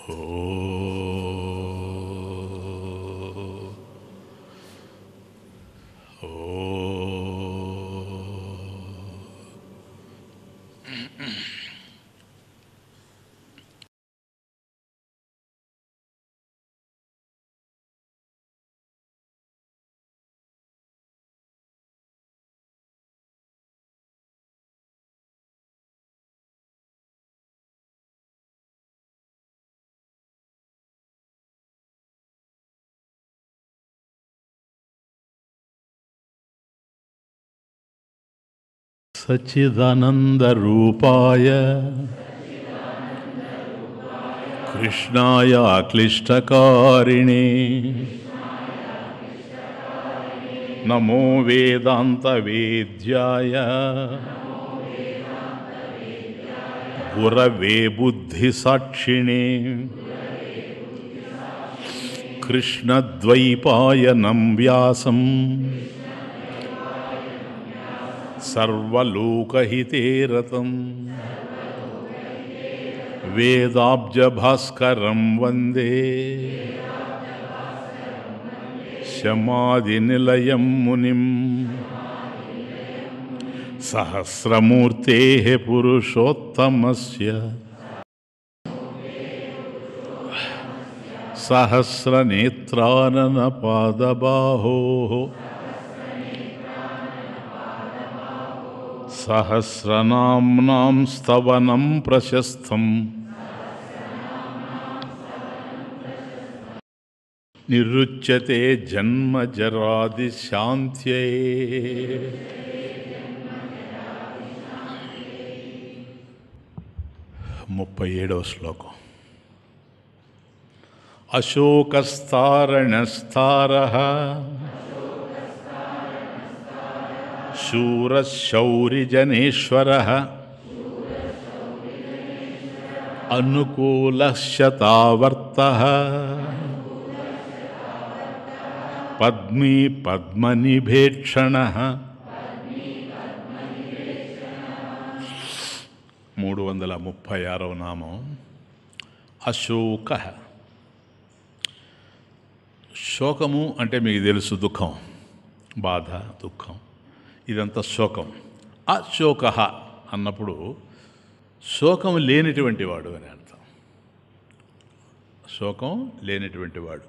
सच्चिदानन्दरूपाय कृष्णाय क्लिष्टकारिणे नमो वेदान्तवेद्याय गुरवे बुद्धिसाक्षिणे कृष्णद्वैपायनं व्यासम् सर्वलोकहिते रतं वेदाब्जभास्करं वन्दे शमादिनिलयं मुनिं सहस्रमूर्तेः पुरुषोत्तमस्य सहस्रनेत्राननपादबाहोः सहस्रनाम्नां स्तवनं प्रशस्तम् निरुच्यते जन्मजरादिशान्त्यै ముప్పై ఏడవ శ్లోకం అశోకస్తారణస్తార శూరశౌరిజనేశ్వర అనుకూలశతావర్త పద్మీ పద్మనిభేక్షణ మూడు వందల ముప్పై ఆరవ నామం అశోక శోకము అంటే మీకు తెలుసు దుఃఖం బాధ దుఃఖం ఇదంతా శోకం అశోక అన్నప్పుడు శోకం లేనిటువంటి వాడు అని అర్థం శోకం లేనిటువంటి వాడు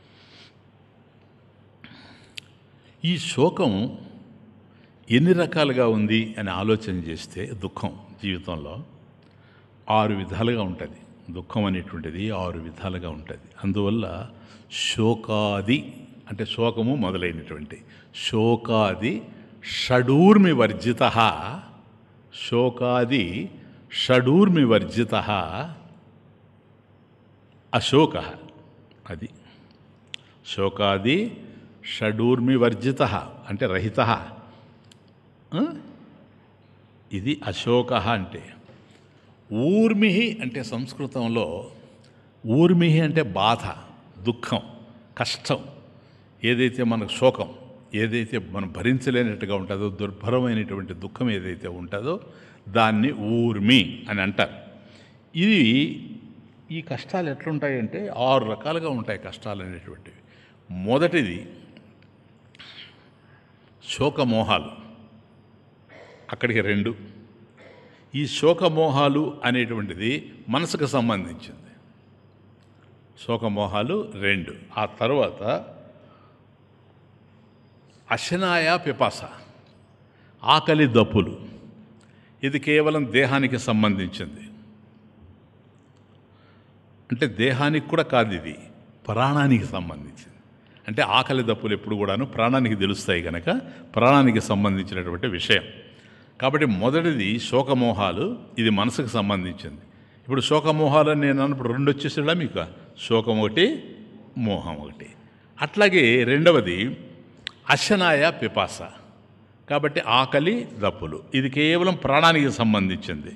ఈ శోకం ఎన్ని రకాలుగా ఉంది అని ఆలోచన చేస్తే దుఃఖం జీవితంలో ఆరు విధాలుగా ఉంటుంది దుఃఖం అనేటువంటిది ఆరు విధాలుగా ఉంటుంది అందువల్ల శోకాది అంటే శోకము మొదలైనటువంటి శోకాది షడూర్మి వర్జిత శోకాది షడూర్మి వర్జిత అశోక అది శోకాది షడూర్మి వర్జిత అంటే రహిత ఇది అశోక అంటే ఊర్మిహి అంటే సంస్కృతంలో ఊర్మిహి అంటే బాధ దుఃఖం కష్టం ఏదైతే మనకు శోకం ఏదైతే మనం భరించలేనట్టుగా ఉంటుందో దుర్భరమైనటువంటి దుఃఖం ఏదైతే ఉంటుందో దాన్ని ఊర్మి అని అంటారు ఇది ఈ కష్టాలు ఎట్లుంటాయంటే ఆరు రకాలుగా ఉంటాయి కష్టాలు అనేటువంటివి మొదటిది శోకమోహాలు అక్కడికి రెండు ఈ శోకమోహాలు అనేటువంటిది మనసుకు సంబంధించింది శోకమోహాలు రెండు ఆ తర్వాత అశనాయ పిపాస ఆకలి దప్పులు ఇది కేవలం దేహానికి సంబంధించింది అంటే దేహానికి కూడా కాదు ఇది ప్రాణానికి సంబంధించింది అంటే ఆకలి దప్పులు ఎప్పుడు కూడాను ప్రాణానికి తెలుస్తాయి కనుక ప్రాణానికి సంబంధించినటువంటి విషయం కాబట్టి మొదటిది శోకమోహాలు ఇది మనసుకు సంబంధించింది ఇప్పుడు శోకమోహాలు అని నేను అన్నప్పుడు రెండు వచ్చేసాడా మీకు శోకం ఒకటి మోహం ఒకటి అట్లాగే రెండవది అశనాయ పిపాస కాబట్టి ఆకలి దప్పులు ఇది కేవలం ప్రాణానికి సంబంధించింది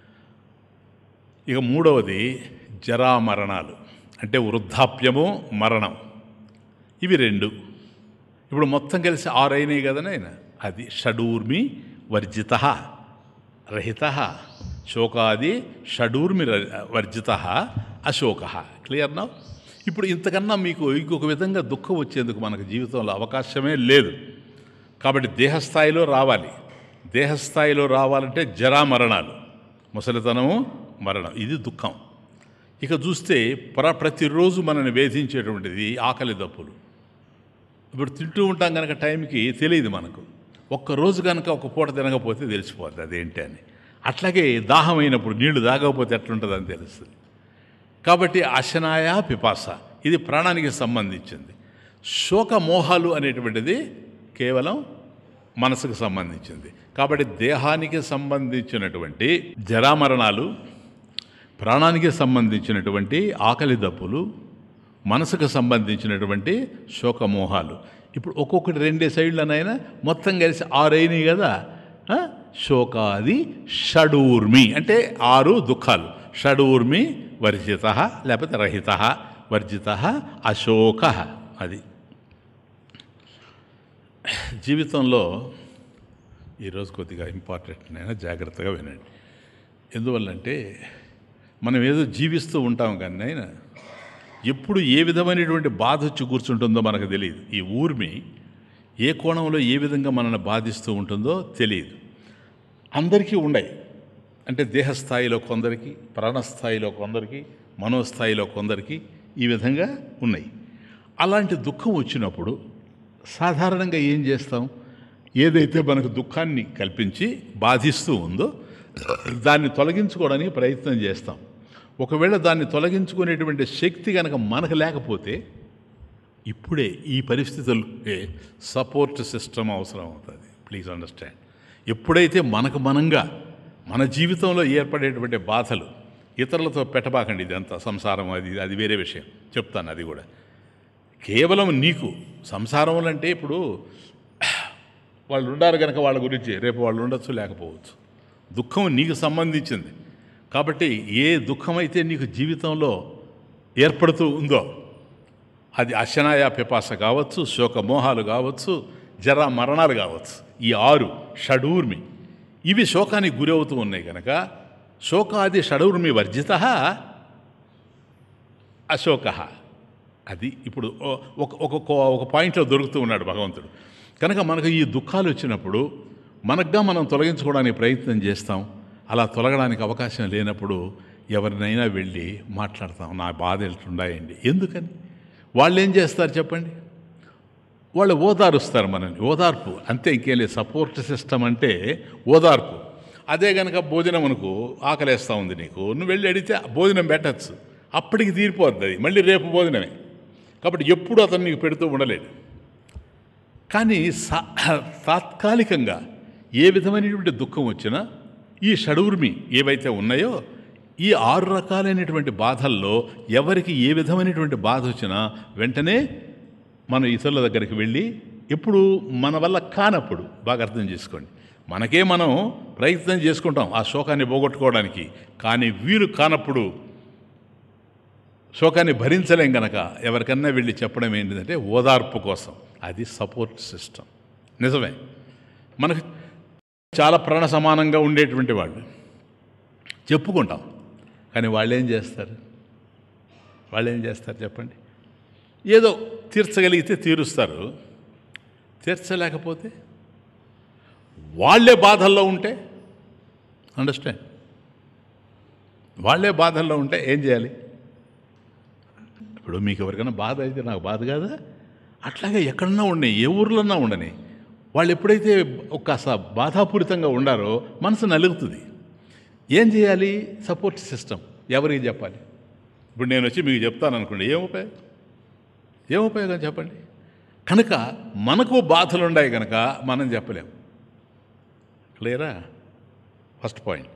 ఇక మూడవది జరామరణాలు అంటే వృద్ధాప్యము మరణం ఇవి రెండు ఇప్పుడు మొత్తం కలిసి ఆరు అయినాయి కదా నాయన అది షడూర్మి వర్జిత రహిత శోకాది షడూర్మి ర- వర్జిత అశోక క్లియర్ నా ఇప్పుడు ఇంతకన్నా మీకు ఇంకొక విధంగా దుఃఖం వచ్చేందుకు మనకు జీవితంలో అవకాశమే లేదు కాబట్టి దేహస్థాయిలో రావాలి దేహస్థాయిలో రావాలంటే జరామరణాలు ముసలితనము మరణం ఇది దుఃఖం ఇక చూస్తే ప్ర ప్రతిరోజు మనల్ని వేధించేటువంటిది ఆకలి దప్పులు ఇప్పుడు తింటూ ఉంటాం కనుక టైంకి తెలియదు మనకు ఒక్కరోజు కనుక ఒక పూట తినకపోతే తెలిసిపోద్ది అదేంటి అని అట్లాగే దాహం అయినప్పుడు నీళ్లు తాగకపోతే ఎట్లుంటుందని తెలుస్తుంది కాబట్టి అశనాయ పిపాస ఇది ప్రాణానికి సంబంధించింది శోక మోహాలు అనేటువంటిది కేవలం మనసుకు సంబంధించింది కాబట్టి దేహానికి సంబంధించినటువంటి జరామరణాలు ప్రాణానికి సంబంధించినటువంటి ఆకలి దప్పులు మనసుకు సంబంధించినటువంటి శోకమోహాలు ఇప్పుడు ఒక్కొక్కటి రెండే సైడ్లనైనా మొత్తం కలిసి ఆరు అయినాయి కదా ఆ? శోకాది షడూర్మి అంటే ఆరు దుఃఖాలు షడూర్మి వర్జిత లేకపోతే రహిత వర్జిత అశోక అది జీవితంలో ఈరోజు కొద్దిగా ఇంపార్టెంట్ అయినా జాగ్రత్తగా వినండి ఎందువల్లంటే మనం ఏదో జీవిస్తూ ఉంటాం కానీ అయినా ఎప్పుడు ఏ విధమైనటువంటి బాధ వచ్చి కూర్చుంటుందో మనకు తెలియదు ఈ ఊర్మి ఏ కోణంలో ఏ విధంగా మనల్ని బాధిస్తూ ఉంటుందో తెలియదు అందరికీ ఉన్నాయి అంటే దేహస్థాయిలో కొందరికి ప్రాణస్థాయిలో కొందరికి మనోస్థాయిలో కొందరికి ఈ విధంగా ఉన్నాయి అలాంటి దుఃఖం వచ్చినప్పుడు సాధారణంగా ఏం చేస్తాం ఏదైతే మనకు దుఃఖాన్ని కల్పించి బాధిస్తూ ఉందో దాన్ని తొలగించుకోవడానికి ప్రయత్నం చేస్తాం ఒకవేళ దాన్ని తొలగించుకునేటువంటి శక్తి కనుక మనకు లేకపోతే ఇప్పుడే ఈ పరిస్థితులకే సపోర్ట్ సిస్టమ్ అవసరం అవుతుంది ప్లీజ్ అండర్స్టాండ్ ఎప్పుడైతే మనకు మనంగా మన జీవితంలో ఏర్పడేటువంటి బాధలు ఇతరులతో పెట్టబాకండి ఇదంతా సంసారం అది అది వేరే విషయం చెప్తాను అది కూడా కేవలం నీకు సంసారం అంటే ఇప్పుడు వాళ్ళు ఉండారు కనుక వాళ్ళ గురించి రేపు వాళ్ళు ఉండొచ్చు లేకపోవచ్చు దుఃఖం నీకు సంబంధించింది కాబట్టి ఏ దుఃఖమైతే నీకు జీవితంలో ఏర్పడుతూ ఉందో అది అశనాయ పిపాస కావచ్చు శోకమోహాలు కావచ్చు జర మరణాలు కావచ్చు ఈ ఆరు షడూర్మి ఇవి శోకానికి గురవుతూ ఉన్నాయి కనుక శోకాది షడూర్మి వర్జిత అశోక అది ఇప్పుడు ఓ- ఒక ఒక ఒక పాయింట్లో దొరుకుతూ ఉన్నాడు భగవంతుడు కనుక మనకు ఈ దుఃఖాలు వచ్చినప్పుడు మనకుగా మనం తొలగించుకోవడానికి ప్రయత్నం చేస్తాం అలా తొలగడానికి అవకాశం లేనప్పుడు ఎవరినైనా వెళ్ళి మాట్లాడతాం నా బాధ ఎట్లుండాయండి ఎందుకని వాళ్ళు ఏం చేస్తారు చెప్పండి వాళ్ళు ఓదారుస్తారు మనల్ని ఓదార్పు అంతే ఇంకేం లేదు సపోర్ట్ సిస్టమ్ అంటే ఓదార్పు అదే కనుక భోజనం అనుకో ఆకలేస్తూ ఉంది నీకు నువ్వు వెళ్ళి అడిగితే భోజనం పెట్టచ్చు అప్పటికి తీరిపోద్ది అది మళ్ళీ రేపు భోజనమే కాబట్టి ఎప్పుడు అతను నీకు పెడుతూ ఉండలేడు కానీ సా తాత్కాలికంగా ఏ విధమైనటువంటి దుఃఖం వచ్చినా ఈ షడూర్మి ఏవైతే ఉన్నాయో ఈ ఆరు రకాలైనటువంటి బాధల్లో ఎవరికి ఏ విధమైనటువంటి బాధ వచ్చినా వెంటనే మనం ఇతరుల దగ్గరికి వెళ్ళి ఎప్పుడు మన వల్ల కానప్పుడు బాగా అర్థం చేసుకోండి మనకే మనం ప్రయత్నం చేసుకుంటాం ఆ శోకాన్ని పోగొట్టుకోవడానికి కానీ వీలు కానప్పుడు శోకాన్ని భరించలేం గనక ఎవరికన్నా వెళ్ళి చెప్పడం ఏంటిదంటే ఓదార్పు కోసం అది సపోర్ట్ సిస్టమ్ నిజమే మనకు చాలా ప్రాణ సమానంగా ఉండేటువంటి వాళ్ళు చెప్పుకుంటాం కానీ వాళ్ళు ఏం చేస్తారు వాళ్ళు ఏం చేస్తారు చెప్పండి ఏదో తీర్చగలిగితే తీరుస్తారు తీర్చలేకపోతే వాళ్ళే బాధల్లో ఉంటే అండర్స్టాండ్ వాళ్ళే బాధల్లో ఉంటే ఏం చేయాలి ఇప్పుడు మీకు ఎవరికైనా బాధ అయితే నాకు బాధ కాదా అట్లాగే ఎక్కడన్నా ఉన్నాయి ఏ ఊర్లోన్నా ఉండని వాళ్ళు ఎప్పుడైతే ఒక్కస బాధాపూరితంగా ఉండారో మనసు నలుగుతుంది ఏం చేయాలి సపోర్ట్ సిస్టమ్ ఎవరికి చెప్పాలి ఇప్పుడు నేను వచ్చి మీకు చెప్తాను అనుకోండి ఏం ఉపయోగం ఏం ఉపయోగం చెప్పండి కనుక మనకు బాధలు ఉన్నాయి కనుక మనం చెప్పలేం క్లియరా ఫస్ట్ పాయింట్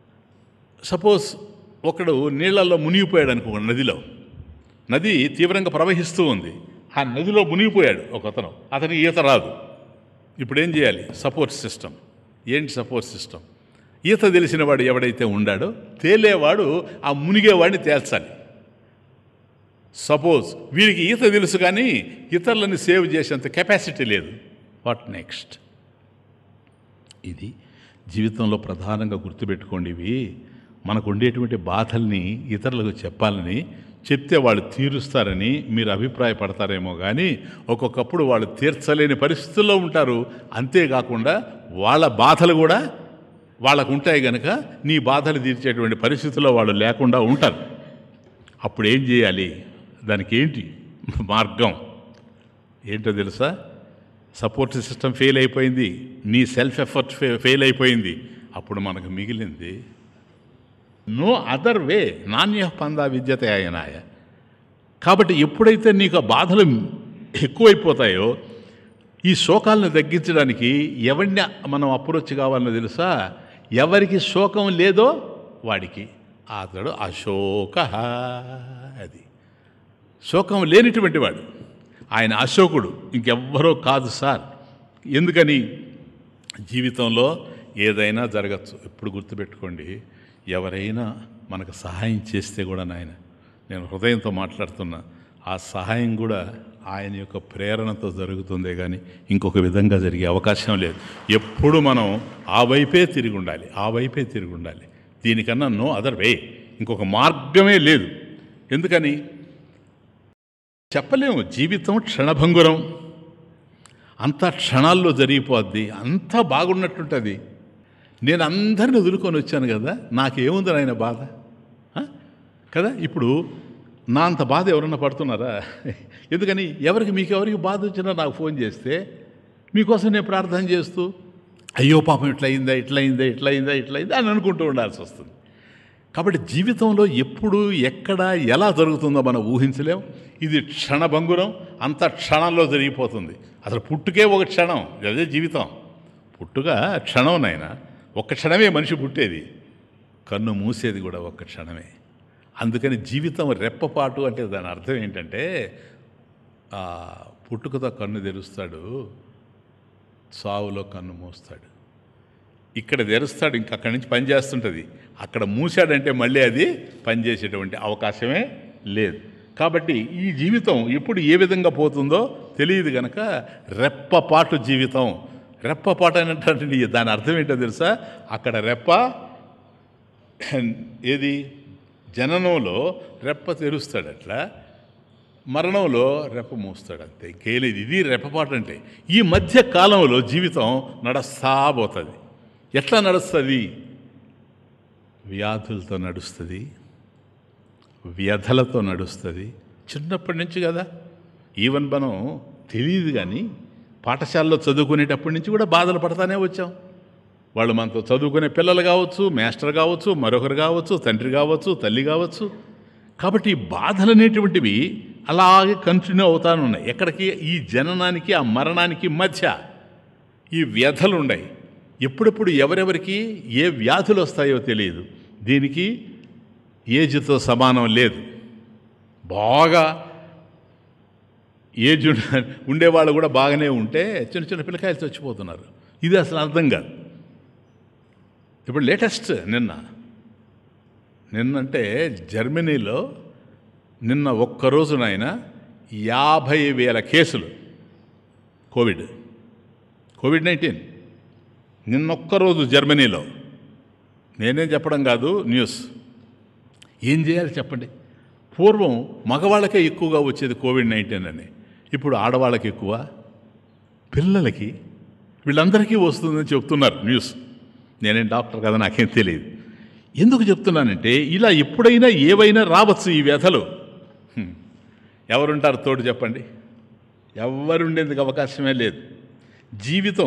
సపోజ్ ఒకడు నీళ్ళల్లో మునిగిపోయాడు అనుకో నదిలో నది తీవ్రంగా ప్రవహిస్తూ ఉంది ఆ నదిలో మునిగిపోయాడు ఒక అతను అతనికి ఈత రాదు ఇప్పుడు ఏం చేయాలి సపోర్ట్ సిస్టమ్ ఏంటి సపోర్ట్ సిస్టమ్ ఈత తెలిసిన వాడు ఎవడైతే ఉండాడో తేలేవాడు ఆ మునిగేవాడిని తేల్చాలి సపోజ్ వీరికి ఈత తెలుసు కానీ ఇతరులని సేవ్ చేసేంత కెపాసిటీ లేదు వాట్ నెక్స్ట్ ఇది జీవితంలో ప్రధానంగా గుర్తుపెట్టుకోండి ఇవి మనకు ఉండేటువంటి బాధల్ని ఇతరులకు చెప్పాలని చెప్తే వాళ్ళు తీరుస్తారని మీరు అభిప్రాయపడతారేమో కానీ ఒక్కొక్కప్పుడు వాళ్ళు తీర్చలేని పరిస్థితుల్లో ఉంటారు అంతేకాకుండా వాళ్ళ బాధలు కూడా వాళ్ళకు ఉంటాయి కనుక నీ బాధలు తీర్చేటువంటి పరిస్థితుల్లో వాళ్ళు లేకుండా ఉంటారు అప్పుడు ఏం చేయాలి దానికి ఏంటి మార్గం ఏంటో తెలుసా సపోర్ట్ సిస్టమ్ ఫెయిల్ అయిపోయింది నీ సెల్ఫ్ ఎఫర్ట్ ఫెయిల్ అయిపోయింది అప్పుడు మనకు మిగిలింది నో అదర్ వే నాణ్య పందా విద్యత ఆయనాయ కాబట్టి ఎప్పుడైతే నీకు ఆ బాధలు ఎక్కువైపోతాయో ఈ శోకాలను తగ్గించడానికి ఎవరిని మనం అప్రోచ్ కావాలని తెలుసా ఎవరికి శోకం లేదో వాడికి అతడు అశోక అది శోకం లేనిటువంటి వాడు ఆయన అశోకుడు ఇంకెవ్వరో కాదు సార్ ఎందుకని జీవితంలో ఏదైనా జరగచ్చు ఎప్పుడు గుర్తుపెట్టుకోండి ఎవరైనా మనకు సహాయం చేస్తే కూడా నాయన నేను హృదయంతో మాట్లాడుతున్నా ఆ సహాయం కూడా ఆయన యొక్క ప్రేరణతో జరుగుతుందే కానీ ఇంకొక విధంగా జరిగే అవకాశం లేదు ఎప్పుడు మనం ఆ వైపే తిరిగి ఉండాలి ఆ వైపే తిరిగి ఉండాలి దీనికన్నా నో అదర్ వే ఇంకొక మార్గమే లేదు ఎందుకని చెప్పలేము జీవితం క్షణభంగురం అంతా క్షణాల్లో జరిగిపోద్ది అంతా బాగున్నట్టుంటుంది నేను అందరిని వదులుకొని వచ్చాను కదా నాకేముంది ఆయన బాధ ఆ? కదా ఇప్పుడు నా అంత బాధ ఎవరన్నా పడుతున్నారా ఎందుకని ఎవరికి మీకు ఎవరికి బాధ వచ్చినా నాకు ఫోన్ చేస్తే మీకోసం నేను ప్రార్థన చేస్తూ అయ్యో పాపం ఇట్లా అయిందా ఇట్లా అయిందా ఇట్లా అయిందా ఇట్లా అయిందా అని అనుకుంటూ ఉండాల్సి వస్తుంది కాబట్టి జీవితంలో ఎప్పుడు ఎక్కడ ఎలా జరుగుతుందో మనం ఊహించలేం ఇది క్షణభంగురం అంత క్షణంలో జరిగిపోతుంది అసలు పుట్టుకే ఒక క్షణం అదే జీవితం పుట్టుక క్షణం నాయన ఒక్క క్షణమే మనిషి పుట్టేది కన్ను మూసేది కూడా ఒక్క క్షణమే అందుకని జీవితం రెప్పపాటు అంటే దాని అర్థం ఏంటంటే ఆ పుట్టుకతో కన్ను తెరుస్తాడు సావులో కన్ను మూస్తాడు ఇక్కడ తెరుస్తాడు ఇంక అక్కడి నుంచి పని చేస్తుంటుంది అక్కడ మూసాడంటే మళ్ళీ అది పనిచేసేటువంటి అవకాశమే లేదు కాబట్టి ఈ జీవితం ఎప్పుడు ఏ విధంగా పోతుందో తెలియదు కనుక రెప్పపాటు జీవితం రెప్పపాటు అనేటువంటి దాని అర్థం ఏంటో తెలుసా అక్కడ రెప్ప ఏది జననంలో రెప్ప తెరుస్తాడు అట్లా మరణంలో రెప్ప మూస్తాడు అంతే ఇంకేలేదు ఇది రెప్పపాటు అంటే ఈ మధ్య కాలంలో జీవితం నడుస్తా పోతుంది ఎట్లా నడుస్తుంది వ్యాధులతో నడుస్తుంది వ్యధలతో నడుస్తుంది చిన్నప్పటి నుంచి కదా ఈవెన్ మనం తెలియదు కానీ పాఠశాలలో చదువుకునేటప్పటి నుంచి కూడా బాధలు పడతానే వచ్చాం వాళ్ళు మనతో చదువుకునే పిల్లలు కావచ్చు మాస్టర్ కావచ్చు మరొకరు కావచ్చు తండ్రి కావచ్చు తల్లి కావచ్చు కాబట్టి ఈ బాధలు అనేటువంటివి అలాగే కంటిన్యూ అవుతానే ఉన్నాయి ఎక్కడికి ఈ జననానికి ఆ మరణానికి మధ్య ఈ వ్యధలు ఉన్నాయి ఎప్పుడెప్పుడు ఎవరెవరికి ఏ వ్యాధులు వస్తాయో తెలియదు దీనికి ఏజ్తో సమానం లేదు బాగా ఏజ్ ఉన్న- ఉండేవాళ్ళు కూడా బాగానే ఉంటే చిన్న చిన్న పిల్లకాయలు చచ్చిపోతున్నారు ఇది అసలు అర్థం కాదు ఇప్పుడు లేటెస్ట్ నిన్న నిన్నంటే జర్మనీలో నిన్న ఒక్కరోజునైనా యాభై వేల కేసులు కోవిడ్ కోవిడ్ నైన్టీన్ నిన్నొక్కరోజు జర్మనీలో నేనేం చెప్పడం కాదు న్యూస్ ఏం చేయాలి చెప్పండి పూర్వం మగవాళ్ళకే ఎక్కువగా వచ్చేది కోవిడ్ నైన్టీన్ అని ఇప్పుడు ఆడవాళ్ళకి ఎక్కువ పిల్లలకి వీళ్ళందరికీ వస్తుందని చెప్తున్నారు న్యూస్ నేనేం డాక్టర్ కదా నాకేం తెలియదు ఎందుకు చెప్తున్నానంటే ఇలా ఎప్పుడైనా ఏవైనా రావచ్చు ఈ వ్యధలు హ్మ్. ఎవరుంటారు తోడు చెప్పండి ఎవరు ఉండేందుకు అవకాశమే లేదు జీవితం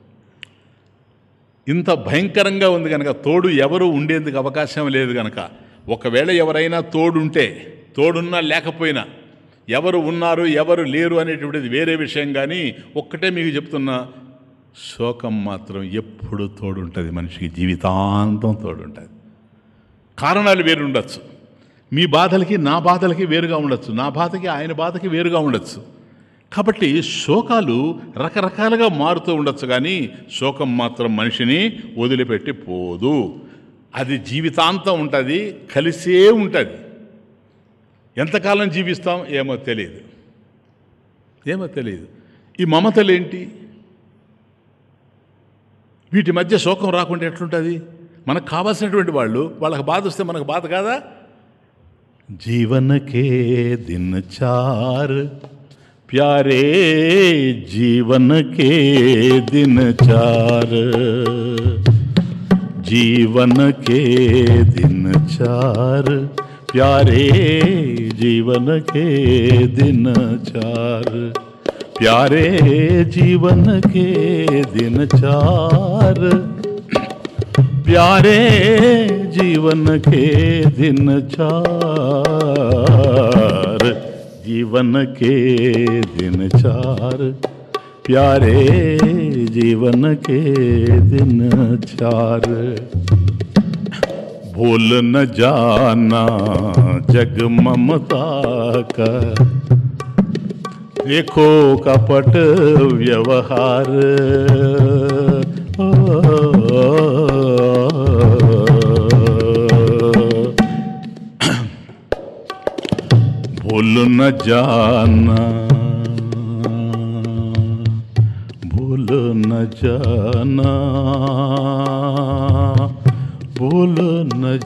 ఇంత భయంకరంగా ఉంది కనుక తోడు ఎవరు ఉండేందుకు అవకాశం లేదు కనుక ఒకవేళ ఎవరైనా తోడుంటే తోడున్నా లేకపోయినా ఎవరు ఉన్నారు ఎవరు లేరు అనేటువంటిది వేరే విషయం కానీ ఒక్కటే మీకు చెప్తున్నా శోకం మాత్రం ఎప్పుడు తోడుంటుంది మనిషికి జీవితాంతం తోడుంటుంది కారణాలు వేరు ఉండొచ్చు మీ బాధలకి నా బాధలకి వేరుగా ఉండొచ్చు నా బాధకి ఆయన బాధకి వేరుగా ఉండొచ్చు కాబట్టి శోకాలు రకరకాలుగా మారుతూ ఉండొచ్చు కానీ శోకం మాత్రం మనిషిని వదిలిపెట్టి పోదు అది జీవితాంతం ఉంటుంది కలిసే ఉంటుంది ఎంతకాలం జీవిస్తాం ఏమో తెలియదు ఏమో తెలియదు ఈ మమతలేంటి వీటి మధ్య శోకం రాకుండా ఎట్లుంటుంది మనకు కావాల్సినటువంటి వాళ్ళు వాళ్ళకి బాధ వస్తే మనకు బాధ కాదా जीवन के दिन चार प्यारे जीवन के दिन चार जीवन के दिन चार प्यारे जीवन के दिन चार प्यारे जीवन के दिन चार प्यारे जीवन के दिन चार जीवन के दिन चार प्यारे जीवन के दिन चार भूल न जाना जग ममता का देखो कपट व्यवहार भूल न जाना भूल न जाना भूल न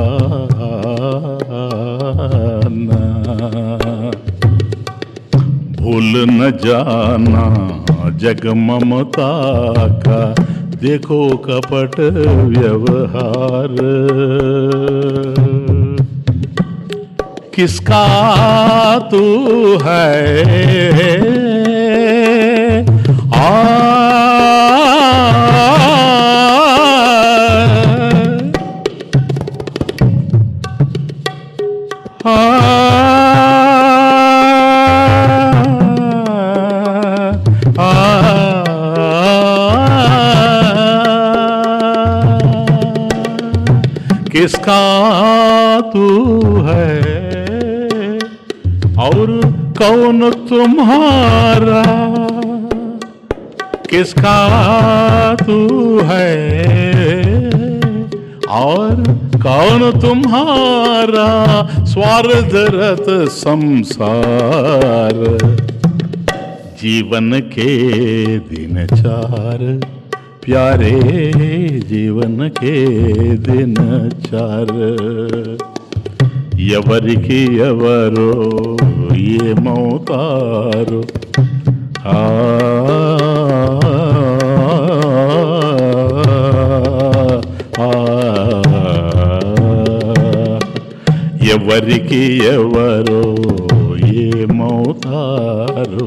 जाना भूल न जाना जग ममता का देखो कपट व्यवहार किसका तू है आ किसका तू है और कौन तुम्हारा किसका तू है और कौन तुम्हारा स्वार्थ रत संसार जीवन के दिन चार प्यारे जीवन के दिन चार ఎవరికి ఎవరో ఏమవుతారు ఆ ఆ, ఎవరికి ఎవరో ఏమవుతారు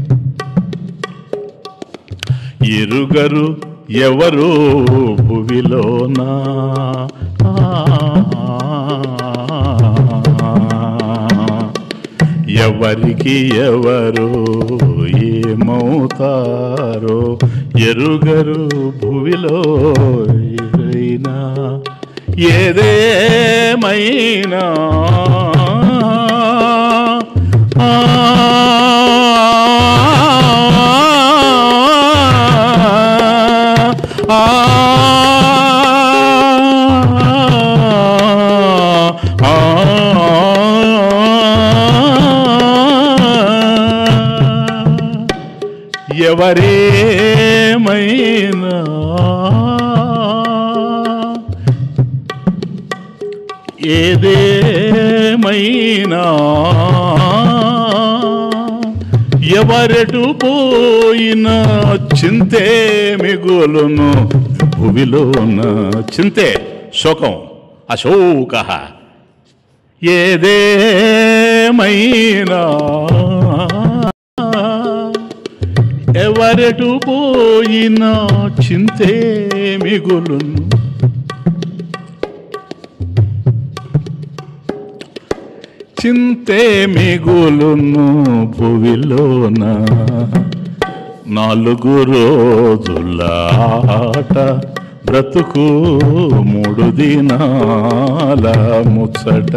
ఎరుగరు ఎవరు భువిలోనా ఎవరికి ఎవరు ఏమవుతారో ఎరుగరు భువిలో ఎవరైనా ఏదేమైనా ఆ ఎవరేమైనా ఏదేమైనా ఎవరెటు పోయినా చింతే మిగులును భువిలోన చింతే శోకం అశోక ఏదేమైనా ఎవరెటు పోయినా చింతే మిగులును చింతే మిగులును భువిలోన నాలుగు రోజుల ఆట బ్రతుకు మూడు దినాల ముచ్చట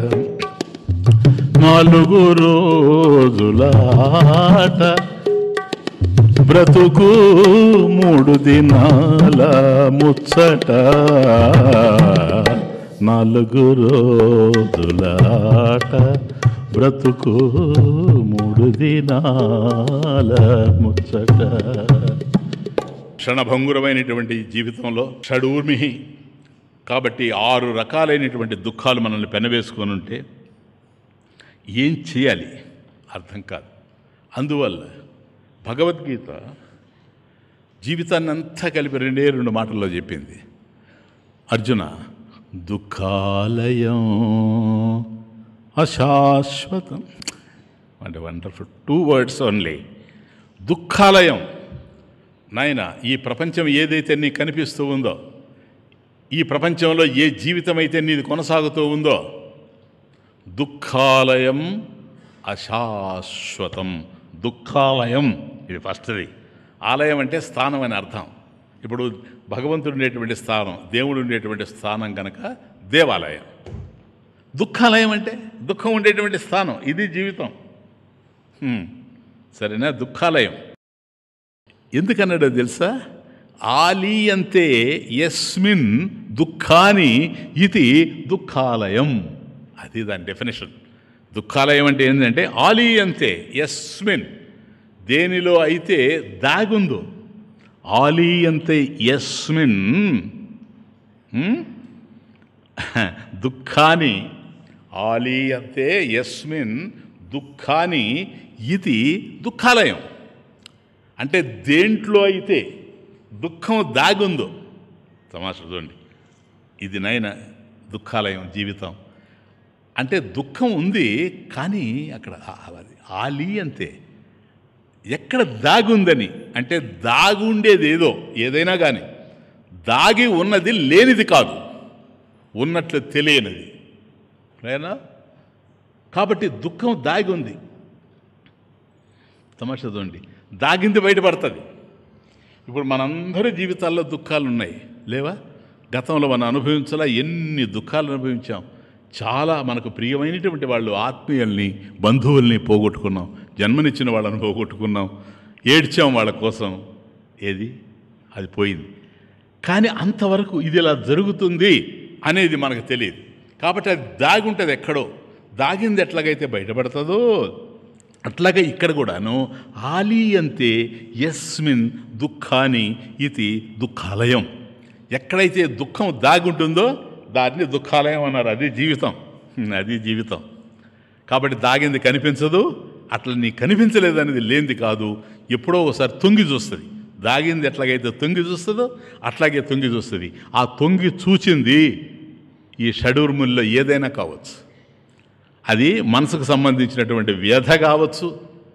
నాలుగు రోజుల ఆట బ్రతుకు మూడు దినాల ముచ్చట నాలుగు రోజులాట బ్రతుకు మూడు దినాల ముచ్చట క్షణభంగురమైనటువంటి జీవితంలో షడూర్మి కాబట్టి ఆరు రకాలైనటువంటి దుఃఖాలు మనల్ని పెనవేసుకొని ఉంటే ఏం చేయాలి అర్థం కాదు అందువల్ల భగవద్గీత జీవితాన్ని అంతా కలిపి రెండే రెండు మాటల్లో చెప్పింది అర్జున దుఃఖాలయం అశాశ్వతం అంటే వండర్ఫుల్ టూ వర్డ్స్ ఓన్లీ దుఃఖాలయం నాయన ఈ ప్రపంచం ఏదైతే నీకు కనిపిస్తూ ఉందో ఈ ప్రపంచంలో ఏ జీవితం అయితే నీది కొనసాగుతూ ఉందో దుఃఖాలయం అశాశ్వతం దుఃఖాలయం ఇది ఫస్ట్ది ఆలయం అంటే స్థానం అని అర్థం ఇప్పుడు భగవంతుడు ఉండేటువంటి స్థానం దేవుడు ఉండేటువంటి స్థానం కనుక దేవాలయం దుఃఖాలయం అంటే దుఃఖం ఉండేటువంటి స్థానం ఇది జీవితం హ్మ్. సరేనా దుఃఖాలయం ఎందుకన్నాడో తెలుసా ఆలీయంతే యస్మిన్ దుఃఖాని ఇది దుఃఖాలయం అది దాని డెఫినేషన్ దుఃఖాలయం అంటే ఏంటంటే ఆలీయంతే యస్మిన్ దేనిలో అయితే దాగుందో ఆలీయంతే యస్మిన్ హ్మ్? దుఃఖాని ఆలీయంతే యస్మిన్ దుఃఖాని ఇది దుఃఖాలయం అంటే దేంట్లో అయితే దుఃఖం దాగుందో తమాషా చూడండి ఇది నైనా దుఃఖాలయం జీవితం అంటే దుఃఖం ఉంది కానీ అక్కడ ఆ- అది ఆలి అంతే ఎక్కడ దాగుందని అంటే దాగుండేది ఏదో ఏదైనా కానీ దాగి ఉన్నది లేనిది కాదు ఉన్నట్లు తెలియనిది రేనా కాబట్టి దుఃఖం దాగి ఉంది తమాషా చూడండి దాగింది బయటపడుతుంది ఇప్పుడు మనందరి జీవితాల్లో దుఃఖాలు ఉన్నాయి లేవా గతంలో మనం అనుభవించాలా ఎన్ని దుఃఖాలు అనుభవించాం చాలా మనకు ప్రియమైనటువంటి వాళ్ళు ఆత్మీయుల్ని బంధువుల్ని పోగొట్టుకున్నాం జన్మనిచ్చిన వాళ్ళని పోగొట్టుకున్నాం ఏడ్చాం వాళ్ళ కోసం ఏది అది పోయింది కానీ అంతవరకు ఇది ఇలా జరుగుతుంది అనేది మనకు తెలియదు కాబట్టి అది దాగి ఉంటుంది ఎక్కడో దాగింది ఎట్లాగైతే బయటపడుతుందో అట్లాగే ఇక్కడ కూడాను ఆలీ అంతే యస్మిన్ దుఃఖాని ఇది దుఃఖాలయం ఎక్కడైతే దుఃఖం దాగి ఉంటుందో దాన్ని దుఃఖాలయం అన్నారు అది జీవితం హ్మ్, అది జీవితం కాబట్టి దాగింది కనిపించదు అట్లా నీ కనిపించలేదు అనేది లేనిది కాదు ఎప్పుడో ఒకసారి తొంగి చూస్తుంది దాగింది ఎట్లాగైతే తొంగి చూస్తుందో అట్లాగే తొంగి చూస్తుంది ఆ తొంగి చూచింది ఈ షడూర్ముల్లో ఏదైనా కావచ్చు అది మనసుకు సంబంధించినటువంటి వ్యధ కావచ్చు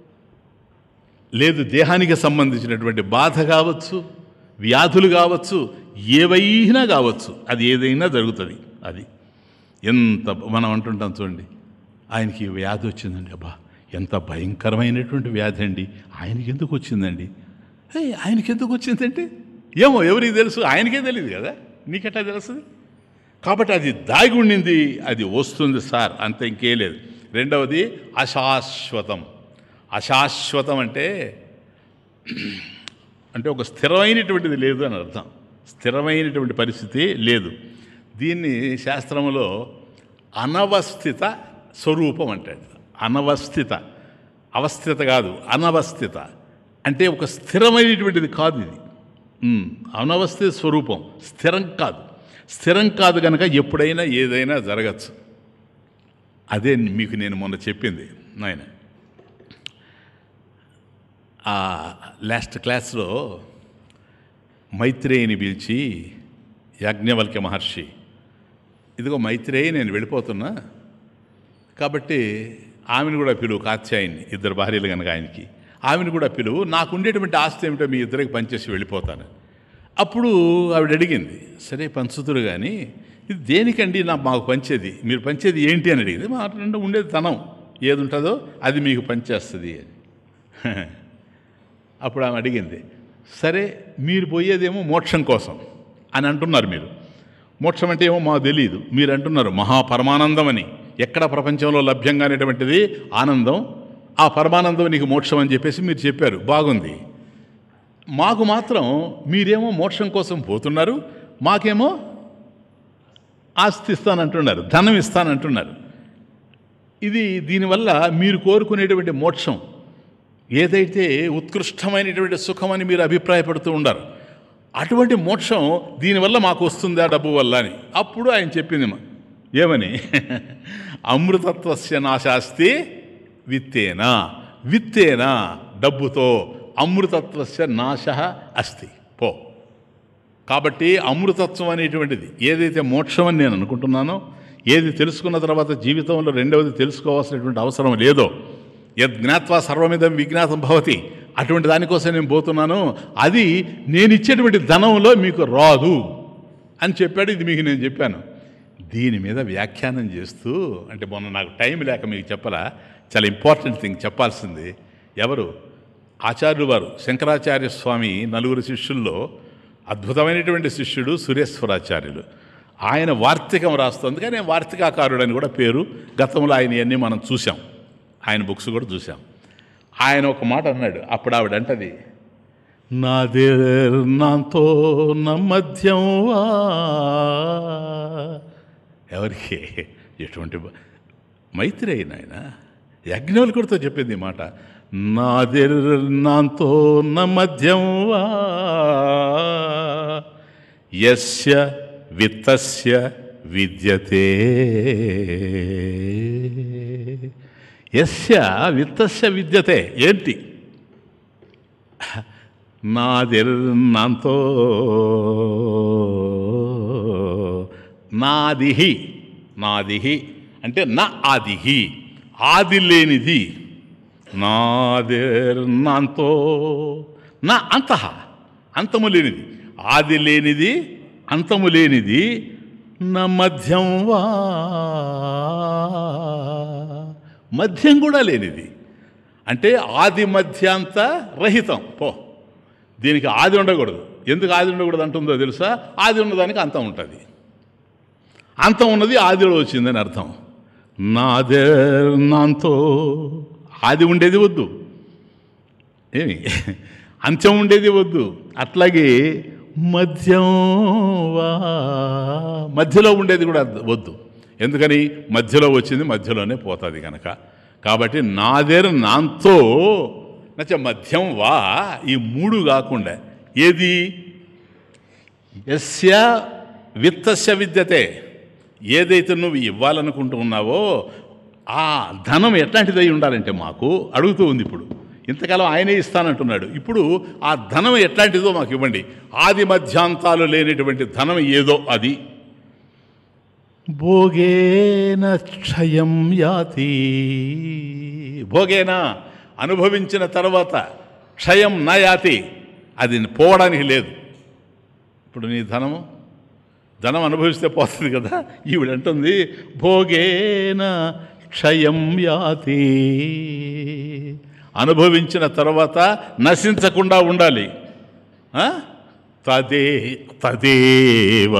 లేదు దేహానికి సంబంధించినటువంటి బాధ కావచ్చు వ్యాధులు కావచ్చు ఏవైనా కావచ్చు అది ఏదైనా జరుగుతుంది అది ఎంత మనం అంటుంటాం చూడండి ఆయనకి ఈ వ్యాధి వచ్చిందండి అబ్బా ఎంత భయంకరమైనటువంటి వ్యాధి అండి ఆయనకి ఎందుకు వచ్చిందండి హే ఆయనకి ఎందుకు వచ్చిందంటే ఏమో ఎవరికి తెలుసు ఆయనకే తెలియదు కదా నీకెట్టా తెలుస్తుంది కాబట్టి అది దాగి ఉండింది అది వస్తుంది సార్ అంత ఇంకే లేదు రెండవది అశాశ్వతం అశాశ్వతం అంటే అంటే ఒక స్థిరమైనటువంటిది లేదు అని అర్థం స్థిరమైనటువంటి పరిస్థితి లేదు దీన్ని శాస్త్రంలో అనవస్థిత స్వరూపం అంటాడు అనవస్థిత అవస్థిత కాదు అనవస్థిత అంటే ఒక స్థిరమైనటువంటిది కాదు ఇది ఉమ్, అనవస్థిత స్వరూపం స్థిరం కాదు స్థిరం కాదు కనుక ఎప్పుడైనా ఏదైనా జరగచ్చు అదే మీకు నేను మొన్న చెప్పింది నాయన ఆ లాస్ట్ క్లాస్లో మైత్రేయిని పిలిచి యాజ్ఞవల్క్య మహర్షి ఇదిగో మైత్రేయి నేను వెళ్ళిపోతున్నా కాబట్టి ఆమెను కూడా పిలువు కాత్యాయన్ని ఇద్దరు భార్యలు కనుక ఆయనకి ఆమెను కూడా పిలువు నాకు ఉండేటువంటి ఆస్తి ఏమిటో మీ ఇద్దరికి పనిచేసి వెళ్ళిపోతాను అప్పుడు ఆవిడ అడిగింది సరే పంచుతురు కానీ ఇది దేనికండి నాకు మాకు పంచేది మీరు పంచేది ఏంటి అని అడిగింది మా రెండు ఉండేది తనం ఏది ఉంటుందో అది మీకు పనిచేస్తుంది అని అప్పుడు ఆమె అడిగింది సరే మీరు పోయేదేమో మోక్షం కోసం అని అంటున్నారు మీరు మోక్షం అంటే ఏమో మాకు తెలియదు మీరు అంటున్నారు మహాపరమానందం అని ఎక్కడ ప్రపంచంలో లభ్యంగానేటువంటిది ఆనందం ఆ పరమానందం నీకు మోక్షం అని చెప్పేసి మీరు చెప్పారు బాగుంది మాకు మాత్రం మీరేమో మోక్షం కోసం పోతున్నారు మాకేమో ఆస్తి ఇస్తానంటున్నారు ధనం ఇస్తానంటున్నారు ఇది దీనివల్ల మీరు కోరుకునేటువంటి మోక్షం ఏదైతే ఉత్కృష్టమైనటువంటి సుఖమని మీరు అభిప్రాయపడుతూ ఉండారు అటువంటి మోక్షం దీనివల్ల మాకు వస్తుందా డబ్బు వల్ల అని అప్పుడు ఆయన చెప్పింది మా- ఏమని అమృతత్వస్య నాశాస్తి విత్తేనా విత్తేనా డబ్బుతో అమృతత్వస్య నాశ అస్తి పో కాబట్టి అమృతత్వం అనేటువంటిది ఏదైతే మోక్షం అని నేను అనుకుంటున్నానో ఏది తెలుసుకున్న తర్వాత జీవితంలో రెండవది తెలుసుకోవాల్సినటువంటి అవసరం లేదో యద్ జ్ఞాత్వా సర్వమిదం విజ్ఞాతం భవతి అటువంటి దానికోసం నేను పోతున్నాను అది నేను ఇచ్చేటువంటి ధనంలో మీకు రాదు అని చెప్పాడు ఇది మీకు నేను చెప్పాను దీని మీద వ్యాఖ్యానం చేస్తూ అంటే మొన్న నాకు టైం లేక మీకు చెప్పలా చాలా ఇంపార్టెంట్ థింగ్ చెప్పాల్సింది ఎవరు ఆచార్యులు వారు శంకరాచార్య స్వామి నలుగురు శిష్యుల్లో అద్భుతమైనటువంటి శిష్యుడు సురేశ్వరాచార్యులు ఆయన వార్తికం రాస్తుంది కానీ వార్తికాకారుడు అని కూడా పేరు గతంలో ఆయన ఇవన్నీ మనం చూసాం ఆయన బుక్స్ కూడా చూసాం ఆయన ఒక మాట అన్నాడు అప్పుడు ఆవిడ అంటది నాతో నమధ్యం వా ఎవరికి ఎటువంటి బ- మైత్రి అయిన ఆయన యజ్ఞవల్కుడితో చెప్పింది ఈ మాట నాతో నమధ్యం వా యస్య విత్తస్య విద్యతే యస్య విత్తస్య విద్యతే ఏంటి నాతో నాదిహి నాదిహి అంటే నా ఆదిహి ఆది లేనిది నాతో నా అంతః అంతము లేనిది ఆది లేనిది అంతము లేనిది నా మధ్యం వా మధ్యం కూడా లేనిది అంటే ఆది మధ్యాంత రహితం పో దీనికి ఆది ఉండకూడదు ఎందుకు ఆది ఉండకూడదు అంటుందో తెలుసా ఆది ఉన్నదానికి అంతం ఉంటుంది అంతం ఉన్నది ఆదిలో వచ్చిందని అర్థం నాదే నాతో ఆది ఉండేది వద్దు ఏమి అంత్యం ఉండేది వద్దు అట్లాగే మధ్యం వా మధ్యలో ఉండేది కూడా వద్దు ఎందుకని మధ్యలో వచ్చింది మధ్యలోనే పోతుంది కనుక కాబట్టి నాదేర్ నాంతో నచ్చ మధ్యం వా ఈ మూడు కాకుండా ఏది యస్య విత్తస్య విద్యతే ఏదైతే నువ్వు ఇవ్వాలనుకుంటూ ఉన్నావో ఆ ధనం ఎట్లాంటిదై ఉండాలంటే మాకు అడుగుతూ ఉంది ఇప్పుడు ఇంతకాలం ఆయనే ఇస్తానంటున్నాడు ఇప్పుడు ఆ ధనం ఎట్లాంటిదో మాకు ఇవ్వండి ఆది మధ్యాంతాలు లేనటువంటి ధనం ఏదో అది భోగేన క్షయం యాతి భోగేనా అనుభవించిన తర్వాత క్షయం నయాతి అది పోవడానికి లేదు ఇప్పుడు నీ ధనము ధనం అనుభవిస్తే పోతుంది కదా ఈవిడ అంటుంది భోగేన క్షయం యాతి అనుభవించిన తర్వాత నశించకుండా ఉండాలి ఆ? తదే తదేవ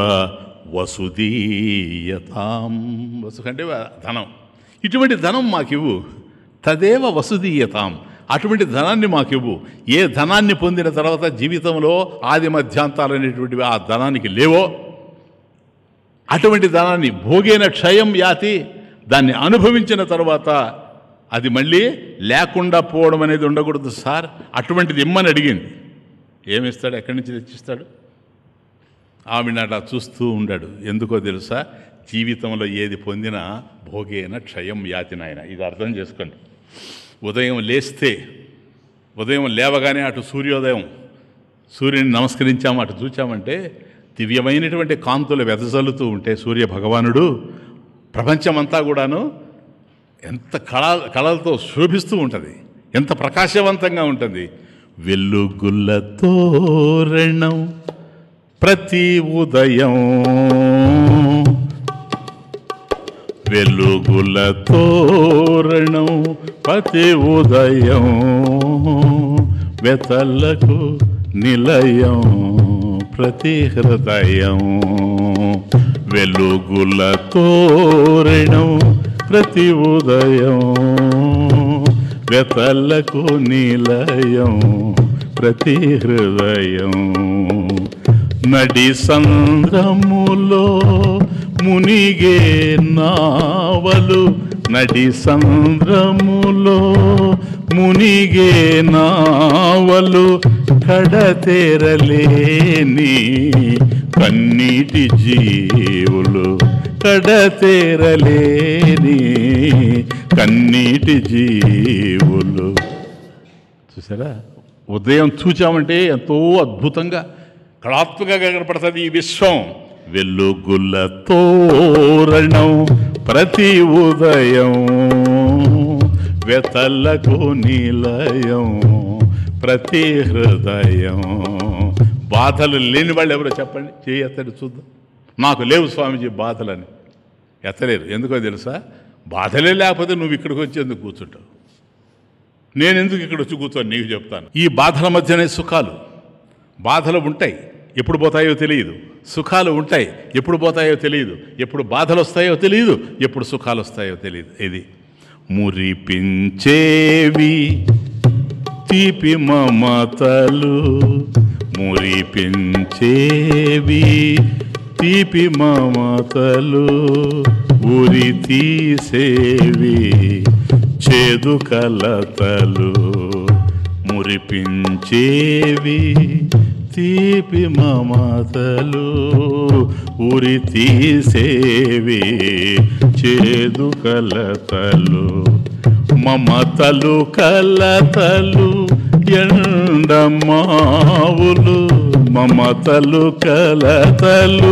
వసుదీయతాం వసు అంటే ధనం ఇటువంటి ధనం మాకివ్వు తదేవ వసుదీయతాం అటువంటి ధనాన్ని మాకివ్వు ఏ ధనాన్ని పొందిన తర్వాత జీవితంలో ఆది మధ్యాంతాలు అనేటువంటివి ఆ ధనానికి లేవో అటువంటి ధనాన్ని భోగైన క్షయం యాతి దాన్ని అనుభవించిన తర్వాత అది మళ్ళీ లేకుండా పోవడం అనేది ఉండకూడదు సార్ అటువంటిది ఇమ్మని అడిగింది ఏమిస్తాడు ఎక్కడి నుంచి తెచ్చిస్తాడు ఆవిడ అట్లా చూస్తూ ఉండాడు ఎందుకో తెలుసా జీవితంలో ఏది పొందినా భోగేన క్షయం యాతి నాయన ఇది అర్థం చేసుకోండి ఉదయం లేస్తే ఉదయం లేవగానే అటు సూర్యోదయం సూర్యుని నమస్కరించాము అటు చూచామంటే దివ్యమైనటువంటి కాంతులు వెదజల్లుతూ ఉంటే సూర్య భగవానుడు ప్రపంచమంతా కూడాను ఎంత కళ కళలతో శోభిస్తూ ఉంటుంది ఎంత ప్రకాశవంతంగా ఉంటుంది వెల్లుగుల్ల తోరణం ప్రతి ఉదయం వెలుగుల తోరణం ప్రతి ఉదయం వెతలకు నిలయం ప్రతి హృదయం వెలుగుల తోరణం ప్రతి ఉదయం వెతలకు నిలయం ప్రతి హృదయం నడి సంద్రములో మునిగే నావలు నడి సంద్రములో మునిగే నావలు కడతేరలేని కన్నీటి జీవులు కడతేరలేని కన్నీటి జీవులు చూసారా ఉదయం చూచామంటే ఎంతో అద్భుతంగా కళాత్మకంగా కనపడుతుంది ఈ విశ్వం వెలుగుల తోరణం ప్రతి ఉదయం వెతలకు నిలయం ప్రతి హృదయం బాధలు లేని వాళ్ళు ఎవరో చెప్పండి చేయి ఎత్తడి చూద్దాం నాకు లేవు స్వామీజీ బాధలని ఎత్తలేరు ఎందుకో తెలుసా బాధలే లేకపోతే నువ్వు ఇక్కడికి వచ్చి ఎందుకు కూర్చుంటావు నేను ఎందుకు ఇక్కడ వచ్చి కూర్చొని నీకు చెప్తాను ఈ బాధల మధ్యనే సుఖాలు బాధలు ఉంటాయి ఎప్పుడు పోతాయో తెలియదు సుఖాలు ఉంటాయి ఎప్పుడు పోతాయో తెలియదు ఎప్పుడు బాధలు వస్తాయో తెలియదు ఎప్పుడు సుఖాలు వస్తాయో తెలియదు ఇది మురిపించేవి తీపి మమతలు మురిపించేవి తీపి మమతలు ఉరి తీసేవి చేదు కలతలు మురిపించేవి తీపి మమతలు ఉరి తీసేవి చేదు కలతలు మమతలు కలతలు ఎండమావులు మమతలు కలతలు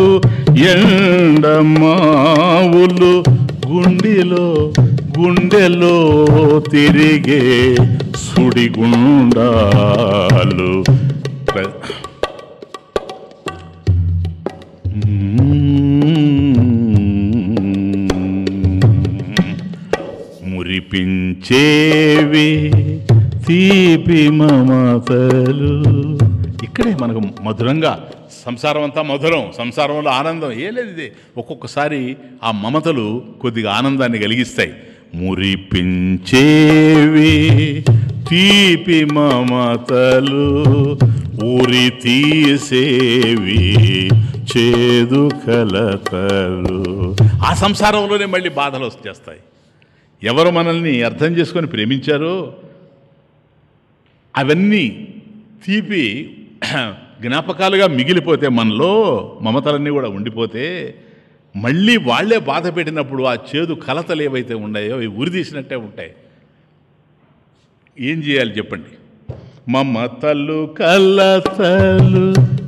ఎండమావులు గుండెలో గుండెలో తిరిగే సుడిగుండాలు ప్ర- మురిపించేవి తీపి మమతలు ఇక్కడే మనకు మధురంగా సంసారం అంతా మధురం సంసారంలో ఆనందం ఏ లేదు ఇది ఒక్కొక్కసారి ఆ మమతలు కొద్దిగా ఆనందాన్ని కలిగిస్తాయి మురిపించేవి తీపి మమతలు ఊరి తీసేవి చేదు కలతలు ఆ సంసారంలోనే మళ్ళీ బాధలు వచ్చేస్తాయి ఎవరు మనల్ని అర్థం చేసుకొని ప్రేమించారో అవన్నీ తీపి జ్ఞాపకాలుగా మిగిలిపోతే మనలో మమతలన్నీ కూడా ఉండిపోతే మళ్ళీ వాళ్ళే బాధ పెట్టినప్పుడు ఆ చేదు కలతలు ఏవైతే ఉన్నాయో అవి ఉరిదీసినట్టే ఉంటాయి ఏం చేయాలి చెప్పండి మమతలు కలతలు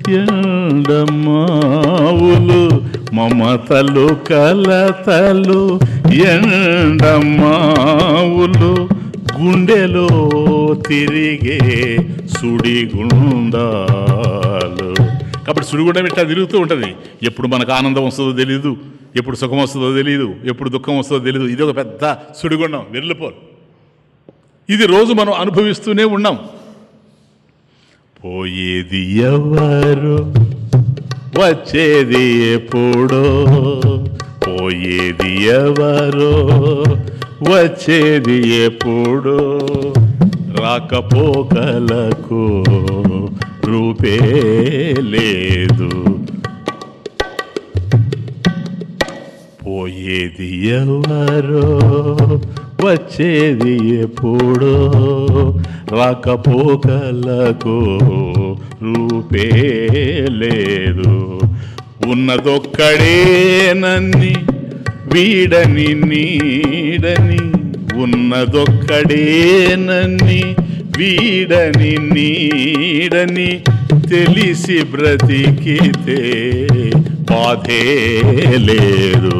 ఎండమావులు మమతలు కలతలు ఎండమావులు గుండెలో తిరిగే సుడిగుండాలు కాబట్టి సుడిగుండం ఇట్లా తిరుగుతూ ఉంటుంది ఎప్పుడు మనకు ఆనందం వస్తుందో తెలియదు ఎప్పుడు సుఖం వస్తుందో తెలియదు ఎప్పుడు దుఃఖం వస్తుందో తెలియదు ఇది ఒక పెద్ద సుడిగుండం వెర్లిపోరు ఇది రోజు మనం అనుభవిస్తూనే ఉన్నాం పోయేది ఎవరు వచ్చేది ఎప్పుడో పోయేది ఎవరో వచ్చేది ఎప్పుడో రాకపోకలకు రూపే లేదు పోయేది ఎవరో వచ్చేది ఎప్పుడో రాకపోకలకు రూపే లేదు ఉన్నదొక్కడేనన్ని వీడని నీడని ఉన్నదొక్కడేనన్ని వీడని నీడని తెలిసి బ్రతికితే బాధే లేదు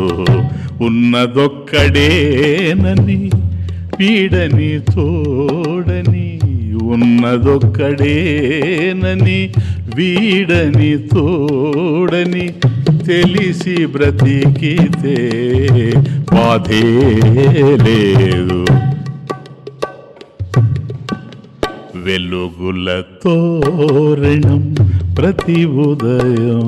ఉన్నదొక్కడేనని వీడని తోడని ఉన్నదొక్కడేనని వీడని తోడని తెలిసి బ్రతికితే బాధే లేదు వెలుగుల తోరణం ప్రతి ఉదయం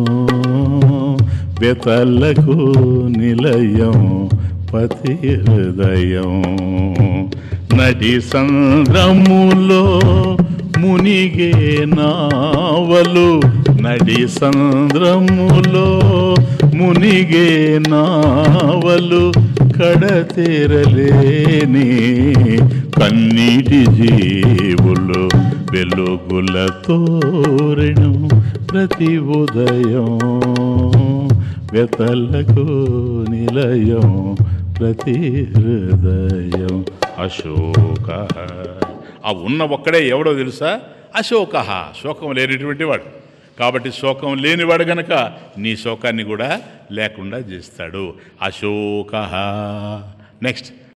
వెతలకు నిలయం పతి హృదయం నడి సంద్రములో మునిగే నావలు నడి సంద్రములో మునిగే నావలు కడతీరలేని కన్నీటి జీవులు వెలుగుల తోరణం ప్రతి ఉదయం వెతలకు నిలయం ప్రతి హృదయం అశోక ఆ ఉన్న ఒక్కడే ఎవడో తెలుసా అశోక శోకం లేనిటువంటి వాడు కాబట్టి శోకం లేనివాడు గనక నీ శోకాన్ని కూడా లేకుండా చేస్తాడు అశోక నెక్స్ట్